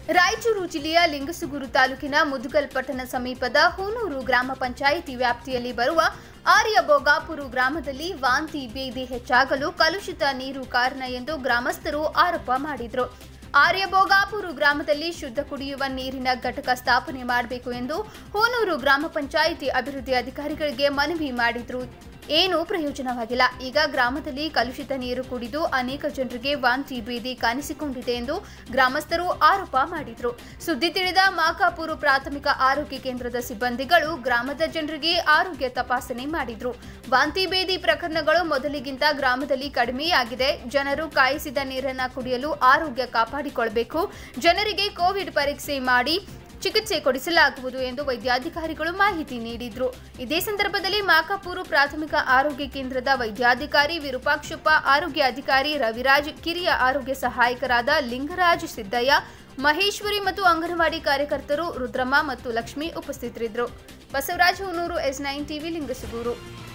ರಾಯಚೂರು ಜಿಲ್ಲೆಯ ಲಿಂಗಸುಗೂರು ತಾಲೂಕಿನ ಮುದುಗಲ್ ಪಟ್ಟಣ ಸಮೀಪದ ಹೂನೂರು ಗ್ರಾಮ ಪಂಚಾಯಿತಿ ವ್ಯಾಪ್ತಿಯಲ್ಲಿ ಬರುವ ಆರ್ಯ ಬೋಗಾಪುರು ಗ್ರಾಮದಲ್ಲಿ ವಾಂತಿ ಬೇದಿ ಹೆಚ್ಚಾಗಲು ಕಲುಷಿತ ನೀರು ಕಾರಣ ಎಂದು ಗ್ರಾಮಸ್ಥರು ಆರೋಪ ಮಾಡಿದರು ಆರ್ಯ ಬೋಗಾಪುರು ಗ್ರಾಮದಲ್ಲಿ ಶುದ್ಧ ಕುಡಿಯುವ ನೀರಿನ ಘಟಕ ಸ್ಥಾಪನೆ ಮಾಡಬೇಕು ಎಂದು ಹೂನೂರು ಗ್ರಾಮ ಪಂಚಾಯಿತಿ ಅಭಿವೃದ್ಧಿ ಅಧಿಕಾರಿಗಳಿಗೆ ಮನವಿ ಮಾಡಿದ್ರು ಏನೂ ಪ್ರಯೋಜನವಾಗಿಲ್ಲ ಈಗ ಗ್ರಾಮದಲ್ಲಿ ಕಲುಷಿತ ನೀರು ಕುಡಿದು ಅನೇಕ ಜನರಿಗೆ ವಾಂತಿ ಭೇದಿ ಕಾಣಿಸಿಕೊಂಡಿದೆ ಎಂದು ಗ್ರಾಮಸ್ಥರು ಆರೋಪ ಮಾಡಿದರು ಸುದ್ದಿ ತಿಳಿದ ಮಾಕಾಪುರು ಪ್ರಾಥಮಿಕ ಆರೋಗ್ಯ ಕೇಂದ್ರದ ಸಿಬ್ಬಂದಿಗಳು ಗ್ರಾಮದ ಜನರಿಗೆ ಆರೋಗ್ಯ ತಪಾಸಣೆ ಮಾಡಿದ್ರು ವಾಂತಿ ಭೇದಿ ಪ್ರಕರಣಗಳು ಮೊದಲಿಗಿಂತ ಗ್ರಾಮದಲ್ಲಿ ಕಡಿಮೆಯಾಗಿದೆ ಜನರು ಕಾಯಿಸಿದ ನೀರನ್ನು ಕುಡಿಯಲು ಆರೋಗ್ಯ ಕಾಪಾಡಿಕೊಳ್ಳಬೇಕು ಜನರಿಗೆ ಕೋವಿಡ್ ಪರೀಕ್ಷೆ ಮಾಡಿ ಚಿಕಿತ್ಸೆ ಕೊಡಿಸಲಾಗುವುದು ಎಂದು ವೈದ್ಯಾಧಿಕಾರಿಗಳು ಮಾಹಿತಿ ನೀಡಿದ್ರು ಇದೇ ಸಂದರ್ಭದಲ್ಲಿ ಮಾಕಾಪುರು ಪ್ರಾಥಮಿಕ ಆರೋಗ್ಯ ಕೇಂದ್ರದ ವೈದ್ಯಾಧಿಕಾರಿ ವಿರೂಪಾಕ್ಷಪ್ಪ ಆರೋಗ್ಯ ಅಧಿಕಾರಿ ರವಿರಾಜ್ ಕಿರಿಯ ಆರೋಗ್ಯ ಸಹಾಯಕರಾದ ಲಿಂಗರಾಜ್ ಸಿದ್ದಯ್ಯ ಮಹೇಶ್ವರಿ ಮತ್ತು ಅಂಗನವಾಡಿ ಕಾರ್ಯಕರ್ತರು ರುದ್ರಮ್ಮ ಮತ್ತು ಲಕ್ಷ್ಮಿ ಉಪಸ್ಥಿತರಿದ್ದರು Basavaraj Hunuru S nine TV Lingasugur